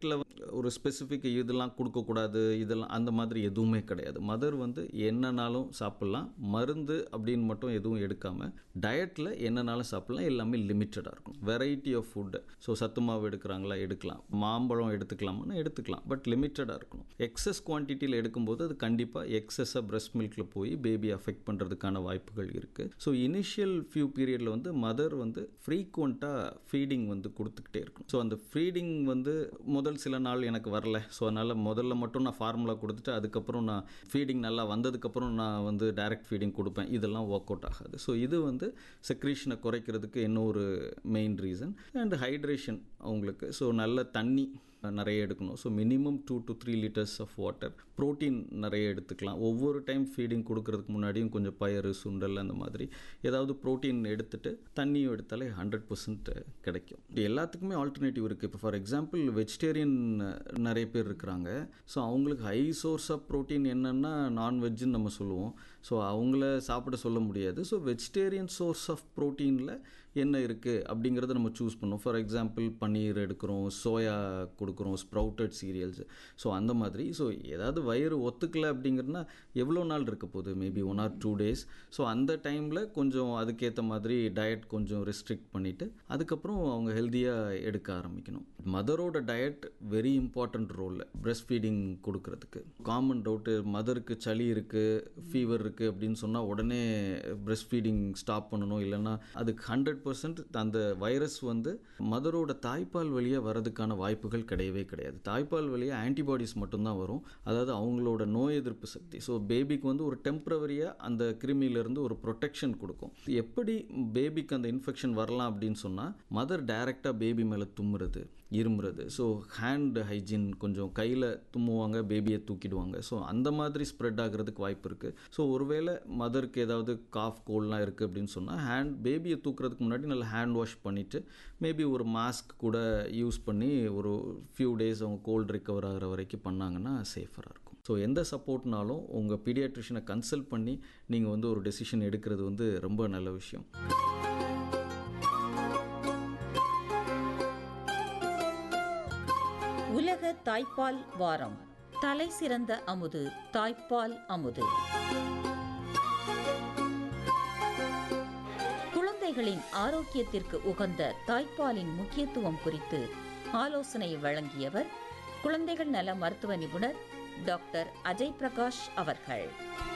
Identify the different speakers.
Speaker 1: டயட்டில் ஒரு ஸ்பெசிஃபிக் இதெல்லாம் கொடுக்கக்கூடாது இதெல்லாம் அந்த மாதிரி எதுவுமே கிடையாது மதர் வந்து என்னன்னாலும் சாப்பிட்லாம் மருந்து அப்படின்னு மட்டும் எதுவும் எடுக்காமல் டயட்டில் என்னன்னாலும் சாப்பிட்லாம் எல்லாமே லிமிட்டடாக இருக்கும் வெரைட்டி ஆஃப் ஃபுட்டு ஸோ சத்து மாவு எடுக்கிறாங்களா எடுக்கலாம் மாம்பழம் எடுத்துக்கலாம்னா எடுத்துக்கலாம் பட் லிமிட்டடாக இருக்கணும் எக்ஸஸ் குவான்டிட்டியில் எடுக்கும்போது அது கண்டிப்பாக எக்ஸஸாக பிரஸ்ட் மில்கில் போய் பேபி அஃபெக்ட் பண்ணுறதுக்கான வாய்ப்புகள் இருக்குது ஸோ இனிஷியல் ஃபியூ பீரியடில் வந்து மதர் வந்து ஃப்ரீக்வெண்ட்டாக ஃபீடிங் வந்து கொடுத்துக்கிட்டே இருக்கணும் ஸோ அந்த ஃபீடிங் வந்து முதல் சில நாள் எனக்கு வரல ஸோ அதனால் முதல்ல மட்டும் நான் ஃபார்முலா கொடுத்துட்டு அதுக்கப்புறம் நான் ஃபீடிங் நல்லா வந்ததுக்கப்புறம் நான் வந்து டைரக்ட் ஃபீடிங் கொடுப்பேன் இதெல்லாம் ஒர்க் அவுட் ஆகாது ஸோ இது வந்து செக்ரீஷனை குறைக்கிறதுக்கு இன்னொரு மெயின் ரீசன் அண்ட் ஹைட்ரேஷன் அவங்களுக்கு ஸோ நல்ல தண்ணி நிறைய எடுக்கணும் so minimum two to three litres of water protein நிறைய எடுத்துக்கலாம் ஒவ்வொரு டைம் ஃபீடிங் கொடுக்கறதுக்கு முன்னாடியும் கொஞ்சம் பயறு சுண்டல் அந்த மாதிரி ஏதாவது ப்ரோட்டீன் எடுத்துட்டு தண்ணியும் எடுத்தாலே ஹண்ட்ரட் பர்சன்ட் கிடைக்கும் இது எல்லாத்துக்குமே ஆல்டர்னேட்டிவ் இருக்குது இப்போ ஃபார் எக்ஸாம்பிள் வெஜிடேரியன் நிறைய பேர் இருக்கிறாங்க ஸோ அவங்களுக்கு ஹை சோர்ஸ் ஆஃப் ப்ரோட்டீன் என்னென்னா நான்வெஜ்ஜுன்னு நம்ம சொல்லுவோம் ஸோ அவங்கள சாப்பிட சொல்ல முடியாது ஸோ வெஜிடேரியன் சோர்ஸ் ஆஃப் ப்ரோட்டீனில் என்ன இருக்குது அப்படிங்கிறத நம்ம சூஸ் பண்ணோம் ஃபார் எக்ஸாம்பிள் பன்னீர் எடுக்கிறோம் சோயா கொடுக்குறோம் ஸ்ப்ரவுட்டட் சீரியல்ஸ் ஸோ அந்த மாதிரி ஸோ ஏதாவது வயிறு ஒத்துக்கலை அப்படிங்கிறதுனா எவ்வளோ நாள் இருக்க போகுது maybe one or two days so அந்த டைமில் கொஞ்சம் அதுக்கேற்ற மாதிரி டயட் கொஞ்சம் ரெஸ்ட்ரிக்ட் பண்ணிவிட்டு அதுக்கப்புறம் அவங்க ஹெல்த்தியாக எடுக்க ஆரம்பிக்கணும் மதரோட diet very important role breastfeeding கொடுக்கறதுக்கு காமன் டவுட்டு மதருக்கு சளி இருக்குது ஃபீவர் இருக்குது அப்படின்னு சொன்னால் உடனே பிரஸ்ட் ஃபீடிங் ஸ்டாப் பண்ணணும் இல்லைன்னா அதுக்கு ஹண்ட்ரட் பர்சன்ட் அந்த வைரஸ் வந்து மதரோட தாய்ப்பால் வழியாக வரதுக்கான வாய்ப்புகள் கிடையவே கிடையாது தாய்ப்பால் வழியாக ஆன்டிபாடிஸ் மட்டும்தான் வரும் அதாவது அவங்களோட நோய் எதிர்ப்பு சக்தி ஸோ பேபிக்கு வந்து ஒரு டெம்பரவரியாக அந்த கிருமியிலேருந்து ஒரு ப்ரொடெக்ஷன் கொடுக்கும் எப்படி பேபிக்கு அந்த இன்ஃபெக்ஷன் வரலாம் அப்படின்னு சொன்னால் மதர் டைரெக்டாக பேபி மேலே தும்முறது இருமுறது ஸோ ஹேண்ட் ஹைஜீன் கொஞ்சம் கையில் தும்முவாங்க பேபியை தூக்கிடுவாங்க ஸோ அந்த மாதிரி ஸ்ப்ரெட் ஆகிறதுக்கு வாய்ப்பு இருக்குது ஸோ ஒருவேளை மதருக்கு ஏதாவது காஃப் கோல்ட்லாம் இருக்குது அப்படின்னு சொன்னால் ஹேண்ட் பேபியை தூக்குறதுக்கு முன்னாடி நல்லா ஹேண்ட் வாஷ் பண்ணிவிட்டு மேபி ஒரு மாஸ்க் கூட யூஸ் பண்ணி ஒரு ஃபியூ டேஸ் அவங்க கோல்டு ரிகவர் ஆகிற வரைக்கும் பண்ணாங்கன்னா சேஃபராக இருக்கும் ஸோ எந்த சப்போர்ட்னாலும் உங்கள் பீடியாட்ரிஷனை கன்சல்ட் பண்ணி நீங்கள் வந்து ஒரு டெசிஷன் எடுக்கிறது வந்து ரொம்ப நல்ல விஷயம்
Speaker 2: உலக தாய்ப்பால் வாரம் தலை சிறந்த அமுது தாய்ப்பால் அமுது குழந்தைகளின் ஆரோக்கியத்திற்கு உகந்த தாய்ப்பாலின் முக்கியத்துவம் குறித்து ஆலோசனை வழங்கியவர் குழந்தைகள் நல மருத்துவ நிபுணர் டாக்டர் அஜய் பிரகாஷ் அவர்கள்